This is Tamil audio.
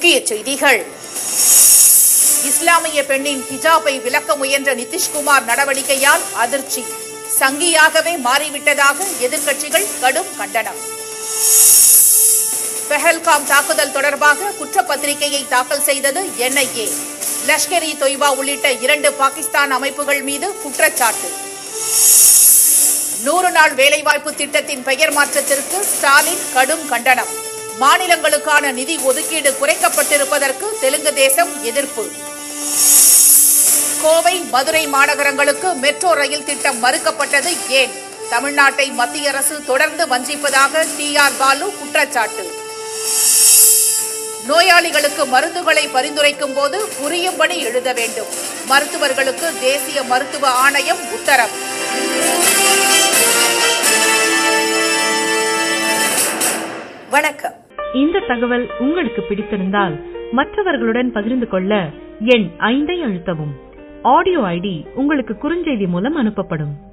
முக்கிய செய்திகள் இஸ்லாமிய பெண்ணின் ஹிஜாபை விலக்க முயன்ற நிதிஷ்குமார் நடவடிக்கையால் அதிர்ச்சி சங்கியாகவே மாறிவிட்டதாக எதிர்க்கட்சிகள் கடும் கண்டனம் பெஹல்காம் தாக்குதல் தொடர்பாக குற்றப்பத்திரிகையை தாக்கல் செய்தது என்ஐஏ லஷ்கர் இ தொய்பா உள்ளிட்ட இரண்டு பாகிஸ்தான் அமைப்புகள் மீது குற்றச்சாட்டு நூறு நாள் வேலைவாய்ப்பு திட்டத்தின் பெயர் மாற்றத்திற்கு ஸ்டாலின் கடும் கண்டனம் மாநிலங்களுக்கான நிதி ஒதுக்கீடு குறைக்கப்பட்டிருப்பதற்கு தெலுங்கு தேசம் எதிர்ப்பு கோவை மதுரை மாநகரங்களுக்கு மெட்ரோ ரயில் திட்டம் மறுக்கப்பட்டது ஏன் தமிழ்நாட்டை மத்திய அரசு தொடர்ந்து வஞ்சிப்பதாக டி ஆர் பாலு குற்றச்சாட்டு நோயாளிகளுக்கு மருந்துகளை பரிந்துரைக்கும் போது புரியும்படி எழுத வேண்டும் மருத்துவர்களுக்கு தேசிய மருத்துவ ஆணையம் உத்தரவு வணக்கம் இந்த தகவல் உங்களுக்கு பிடித்திருந்தால் மற்றவர்களுடன் பகிர்ந்து கொள்ள எண் ஐந்தை அழுத்தவும் ஆடியோ ஐடி உங்களுக்கு குறுஞ்செய்தி மூலம் அனுப்பப்படும்